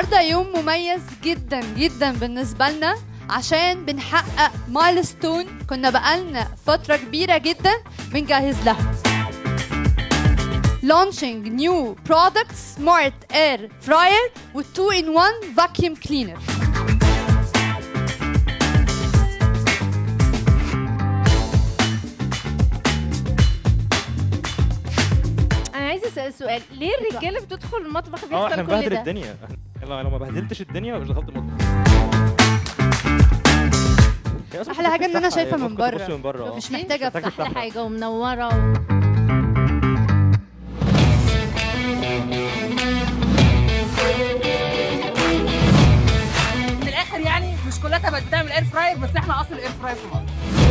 النهارده يوم مميز جدا جدا بالنسبه لنا عشان بنحقق مايلستون كنا بقالنا فتره كبيره جدا بنجهز لها launching new product smart air fryer with 2 in 1 vacuum cleaner انا عايزه اسال سؤال ليه الرجاله بتدخل المطبخ اه بيحصل احنا كل نبهدل ده الدنيا لو لو ما بهدلتش الدنيا مش دخلت المطبخ هي أصلاً أحلى حاجة إن أنا بتفتحها، شايفة هي من كنت بره. ببص من بره اه مش محتاجه محتاجة افتح احلى تفتحها. حاجه ومنوره و... من الاخر يعني مش كلها بقت بتعمل اير فراير بس احنا اصل الاير فراير في مصر